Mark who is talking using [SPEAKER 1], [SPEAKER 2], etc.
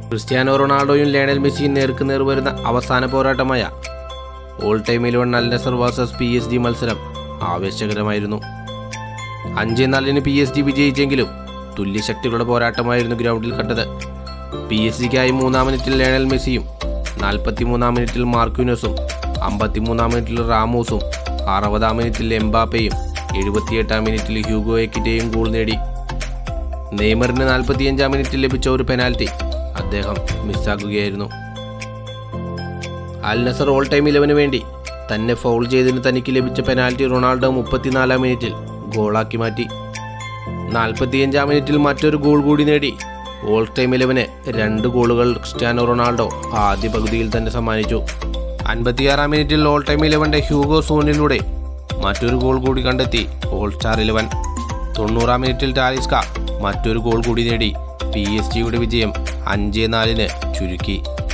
[SPEAKER 1] Cristiano റൊണാൾഡോയും Lionel മെസ്സിയും നേർക്ക് നേർ വരുന്ന അവസാന പോരാട്ടമായ all time eleven Al Nassr versus P S G മത്സരം ആവേശകരമായിരുന്നു അഞ്ച് നാലിന് പി എസ് ജി വിജയിച്ചെങ്കിലും തുല്യശക്തികളുടെ പോരാട്ടമായിരുന്നു ഗ്രൗണ്ടിൽ കണ്ടത് പി എസ് ജിക്കായി മൂന്നാം മിനിറ്റിൽ ലയണൽ മെസ്സിയും നാൽപ്പത്തിമൂന്നാം മിനിറ്റിൽ മാർക്യൂനസും അമ്പത്തിമൂന്നാം മിനിറ്റിൽ റാമോസും അറുപതാം മിനിറ്റിൽ എംബാപ്പയും എഴുപത്തിയെട്ടാം മിനിറ്റിൽ ഹ്യൂഗോ എക്കിറ്റയും ഗോൾ നേടി നെയ്മറിന് നാൽപ്പത്തിയഞ്ചാം മിനിറ്റിൽ ലഭിച്ച ഒരു പെനാൽറ്റി അദ്ദേഹം മിസ്സാക്കുകയായിരുന്നു അൽ നസർ ഓൾ ടൈം ഇലവന് വേണ്ടി തന്നെ ഫൗൾ ചെയ്തതിന് തനിക്ക് ലഭിച്ച പെനാൽറ്റി റൊണാൾഡോ മുപ്പത്തിനാലാം മിനിറ്റിൽ ഗോളാക്കി മാറ്റി നാൽപ്പത്തിയഞ്ചാം മിനിറ്റിൽ മറ്റൊരു ഗോൾ കൂടി നേടി ഓൾ ടൈം ഇലവന് രണ്ട് ഗോളുകൾ ക്രിസ്ത്യാനോ റൊണാൾഡോ ആദ്യ പകുതിയിൽ തന്നെ സമ്മാനിച്ചു അൻപത്തിയാറാം മിനിറ്റിൽ ഓൾ ടൈം ഇലവന്റെ ഹ്യൂഗോ സോണിലൂടെ മറ്റൊരു ഗോൾ കൂടി കണ്ടെത്തി ഓൾ സ്റ്റാർ ഇലവൻ തൊണ്ണൂറാം മിനിറ്റിൽ ടാലിസ്ക മറ്റൊരു ഗോൾ കൂടി നേടി പി എസ് ജിയുടെ വിജയം അഞ്ച് നാലിന് ചുരുക്കി